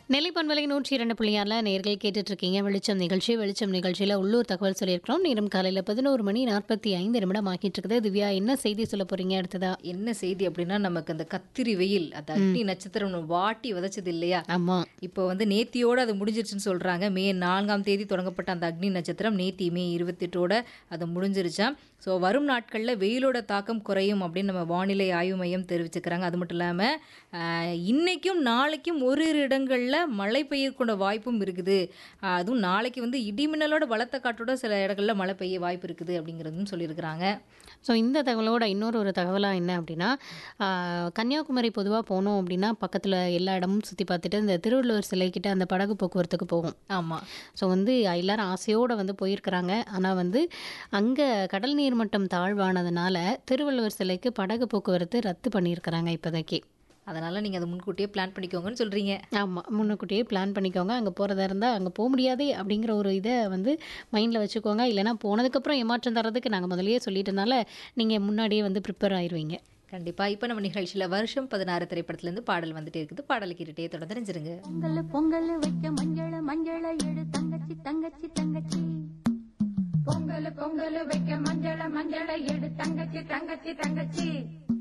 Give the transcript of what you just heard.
நெல்லை பண்பலை நூற்றி இரண்டு புள்ளியாரில் நேர்கள் கேட்டுட்டு இருக்கீங்க வெளிச்சம் நிகழ்ச்சி வெளிச்சம் நிகழ்ச்சியில் உள்ளூர் தகவல் சொல்லியிருக்கிறோம் நேரம் காலையில் பதினோரு மணி நாற்பத்தி ஐந்து நிமிடம் ஆக்கிட்டு இருக்குது திவ்யா என்ன செய்தி சொல்ல போறீங்க அடுத்ததா என்ன செய்தி அப்படின்னா நமக்கு அந்த கத்திரி வெயில் அந்த அக்னி நட்சத்திரம் நம்ம வாட்டி விதைச்சது இல்லையா ஆமா இப்போ வந்து நேத்தியோட அது முடிஞ்சிருச்சுன்னு சொல்றாங்க மே நான்காம் தேதி தொடங்கப்பட்ட அந்த அக்னி நட்சத்திரம் நேத்தி மே இருபத்தெட்டோட அது முடிஞ்சிருச்சாம் ஸோ வரும் நாட்களில் வெயிலோட தாக்கம் குறையும் அப்படின்னு நம்ம வானிலை ஆய்வு மையம் தெரிவிச்சுக்கிறாங்க அது மட்டும் இல்லாமல் இன்னைக்கும் நாளைக்கும் ஒரு இரு இடங்களில் மழை பெய்யக்கூட வாய்ப்பும் இருக்குது ஆஹ் அதுவும் நாளைக்கு வந்து இடிமின்னலோட பலத்த காற்றோட சில இடங்களில் மழை பெய்ய வாய்ப்பு இருக்குது அப்படிங்கிறதும் சொல்லியிருக்கிறாங்க ஸோ இந்த தகவலோட இன்னொரு ஒரு தகவலாக என்ன அப்படின்னா ஆஹ், கன்னியாகுமரி பொதுவாக போனோம் அப்படின்னா பக்கத்தில் எல்லா இடமும் சுற்றி பார்த்துட்டு இந்த திருவள்ளுவர் சிலைக்கிட்ட அந்த படகு போக்குவரத்துக்கு போகும் ஆமாம் ஸோ வந்து எல்லாரும் ஆசையோடு வந்து போயிருக்கிறாங்க ஆனால் வந்து அங்கே கடல் நீர் மட்டம் தாழ்வானதுனால திருவள்ளுவர் சிலைக்கு படகு போக்குவரத்து ரத்து பண்ணியிருக்கிறாங்க இப்போதைக்கு அதனால் நீங்கள் அதை முன்கூட்டியே பிளான் பண்ணிக்கோங்கன்னு சொல்கிறீங்க ஆமாம் முன்னுக்கூட்டியே பிளான் பண்ணிக்கோங்க அங்கே போகிறதா இருந்தால் அங்கே போக முடியாதே அப்படிங்கிற ஒரு இதை வந்து மைண்டில் வச்சுக்கோங்க இல்லைனா போனதுக்கப்புறம் ஏமாற்றம் தர்றதுக்கு நாங்கள் முதல்லயே சொல்லிட்டனால நீங்கள் முன்னாடியே வந்து ப்ரிப்பேர் ஆயிடுவீங்க கண்டிப்பா இப்போ நம்ம நிகழ்ச்சியில வருஷம் பதினாறு திரைப்படத்துல இருந்து பாடல் வந்துட்டே இருக்குது பாடல் கேட்டுட்டே தொடர்ந்து தெரிஞ்சிருங்க பொங்கல் பொங்கல் வைக்க மஞ்சள மஞ்சள எடு தங்கச்சி தங்கச்சி தங்கச்சி பொங்கல் பொங்கல் வைக்க மஞ்சள மஞ்சள எடு தங்கச்சி தங்கச்சி தங்கச்சி